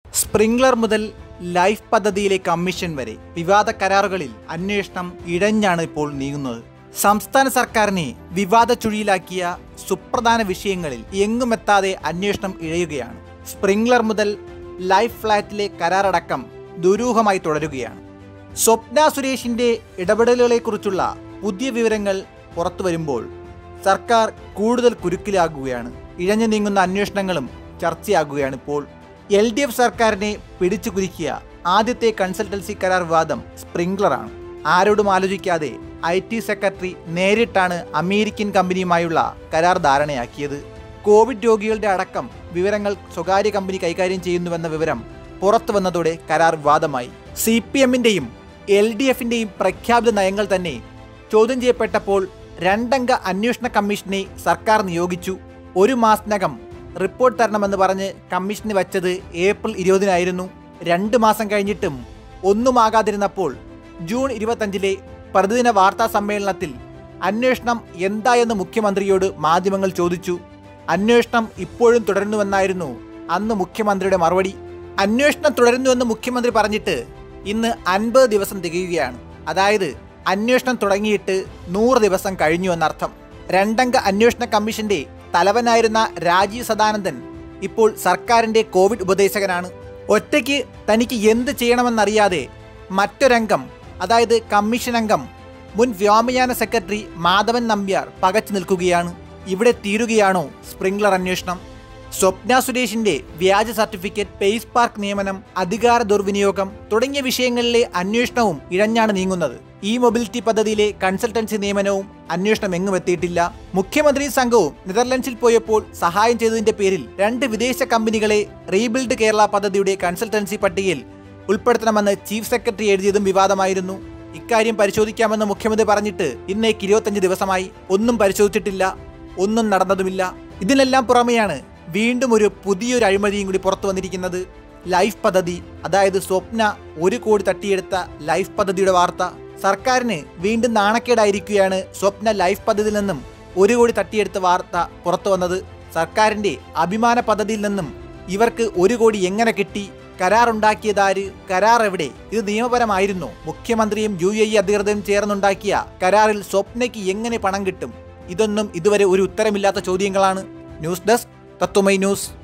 sprinkler മുതൽ life പദ്ധതിയിലെ commission വരെ വിവാദ കരാറുകളിൽ അന്വേഷണം ഇഴഞ്ഞാണ് ഇപ്പോൾ നീങ്ങുന്നത് സംസ്ഥാന സർക്കാരിനെ വിവാദ ചുഴിയിലാക്കിയ സുപ്രധാന വിഷയങ്ങളിൽ എങ്ങുമെത്താതെ അന്വേഷണം ഇഴയുകയാണ് സ്പ്രിംഗ്ലർ മുതൽ ലൈഫ് ഫ്ലാറ്റിലെ കരാറടക്കം ദുരൂഹമായി തുടരുകയാണ് സ്വപ്ന സുരേഷിന്റെ ഇടപെടലുകളെക്കുറിച്ചുള്ള പുതിയ വിവരങ്ങൾ പുറത്തു വരുമ്പോൾ സർക്കാർ കൂടുതൽ കുരുക്കിലാകുകയാണ് ഇഴഞ്ഞു നീങ്ങുന്ന അന്വേഷണങ്ങളും ചർച്ചയാകുകയാണ് ഇപ്പോൾ എൽ ഡി എഫ് സർക്കാരിനെ പിടിച്ചു കുരുക്കിയ ആദ്യത്തെ കൺസൾട്ടൻസി കരാർ വിവാദം സ്പ്രിംഗ്ലറാണ് ആരോടും ആലോചിക്കാതെ ഐ ടി സെക്രട്ടറി നേരിട്ടാണ് അമേരിക്കൻ കമ്പനിയുമായുള്ള കരാർ ധാരണയാക്കിയത് കോവിഡ് രോഗികളുടെ അടക്കം വിവരങ്ങൾ സ്വകാര്യ കമ്പനി കൈകാര്യം ചെയ്യുന്നുവെന്ന വിവരം പുറത്തു വന്നതോടെ കരാർ വിവാദമായി സി പി എമ്മിന്റെയും എൽ ഡി എഫിന്റെയും പ്രഖ്യാപിത നയങ്ങൾ തന്നെ ചോദ്യം ചെയ്യപ്പെട്ടപ്പോൾ രണ്ടംഗ അന്വേഷണ കമ്മീഷനെ സർക്കാർ നിയോഗിച്ചു ഒരു മാസത്തിനകം റിപ്പോർട്ട് തരണമെന്ന് പറഞ്ഞ് കമ്മീഷന് വച്ചത് ഏപ്രിൽ ഇരുപതിനായിരുന്നു രണ്ട് മാസം കഴിഞ്ഞിട്ടും ഒന്നുമാകാതിരുന്നപ്പോൾ ജൂൺ ഇരുപത്തഞ്ചിലെ പ്രതിദിന വാർത്താ സമ്മേളനത്തിൽ അന്വേഷണം എന്തായെന്ന് മുഖ്യമന്ത്രിയോട് മാധ്യമങ്ങൾ ചോദിച്ചു അന്വേഷണം ഇപ്പോഴും തുടരുന്നുവെന്നായിരുന്നു അന്ന് മുഖ്യമന്ത്രിയുടെ മറുപടി അന്വേഷണം തുടരുന്നുവെന്ന് മുഖ്യമന്ത്രി പറഞ്ഞിട്ട് ഇന്ന് അൻപത് ദിവസം തികയുകയാണ് അതായത് അന്വേഷണം തുടങ്ങിയിട്ട് നൂറ് ദിവസം കഴിഞ്ഞു എന്നർത്ഥം രണ്ടംഗ അന്വേഷണ കമ്മീഷന്റെ തലവനായിരുന്ന രാജീവ് സദാനന്ദൻ ഇപ്പോൾ സർക്കാരിന്റെ കോവിഡ് ഉപദേശകനാണ് ഒറ്റയ്ക്ക് തനിക്ക് എന്ത് ചെയ്യണമെന്നറിയാതെ മറ്റൊരംഗം അതായത് കമ്മീഷൻ അംഗം മുൻ വ്യോമയാന സെക്രട്ടറി മാധവൻ നമ്പ്യാർ പകച്ചു നിൽക്കുകയാണ് ഇവിടെ തീരുകയാണോ സ്പ്രിംഗ്ലർ അന്വേഷണം സ്വപ്ന സുരേഷിന്റെ വ്യാജ സർട്ടിഫിക്കറ്റ് പേസ് പാർക്ക് നിയമനം അധികാര ദുർവിനിയോഗം തുടങ്ങിയ വിഷയങ്ങളിലെ അന്വേഷണവും ഇഴഞ്ഞാണ് നീങ്ങുന്നത് ഈ മൊബിലിറ്റി പദ്ധതിയിലെ കൺസൾട്ടൻസി നിയമനവും അന്വേഷണം എങ്ങും എത്തിയിട്ടില്ല മുഖ്യമന്ത്രി സംഘവും നെതർലൻഡ്സിൽ പോയപ്പോൾ സഹായം ചെയ്തതിന്റെ പേരിൽ രണ്ട് വിദേശ കമ്പനികളെ റീബിൽഡ് കേരള പദ്ധതിയുടെ കൺസൾട്ടൻസി പട്ടികയിൽ ഉൾപ്പെടുത്തണമെന്ന് ചീഫ് സെക്രട്ടറി എഴുതിയതും വിവാദമായിരുന്നു ഇക്കാര്യം പരിശോധിക്കാമെന്ന് മുഖ്യമന്ത്രി പറഞ്ഞിട്ട് ഇന്നേക്ക് ഇരുപത്തഞ്ച് ദിവസമായി ഒന്നും പരിശോധിച്ചിട്ടില്ല ഒന്നും നടന്നതുമില്ല ഇതിനെല്ലാം പുറമെയാണ് വീണ്ടും ഒരു പുതിയൊരു അഴിമതിയും കൂടി പുറത്തു വന്നിരിക്കുന്നത് ലൈഫ് പദ്ധതി അതായത് സ്വപ്ന ഒരു കോടി തട്ടിയെടുത്ത ലൈഫ് പദ്ധതിയുടെ വാർത്ത സർക്കാരിന് വീണ്ടും നാണക്കേടായിരിക്കുകയാണ് സ്വപ്ന ലൈഫ് പദ്ധതിയിൽ നിന്നും ഒരു കോടി തട്ടിയെടുത്ത വാർത്ത പുറത്തു വന്നത് സർക്കാരിന്റെ അഭിമാന പദ്ധതിയിൽ നിന്നും ഇവർക്ക് ഒരു കോടി എങ്ങനെ കിട്ടി കരാർ ഉണ്ടാക്കിയതാര് കരാർ എവിടെ ഇത് നിയമപരമായിരുന്നു മുഖ്യമന്ത്രിയും യു എ ഇ അധികൃതരും ചേർന്നുണ്ടാക്കിയ കരാറിൽ സ്വപ്നയ്ക്ക് എങ്ങനെ പണം കിട്ടും ഇതൊന്നും ഇതുവരെ ഒരു ഉത്തരമില്ലാത്ത ചോദ്യങ്ങളാണ് ന്യൂസ് ഡെസ്ക് തത്വമൈ ന്യൂസ്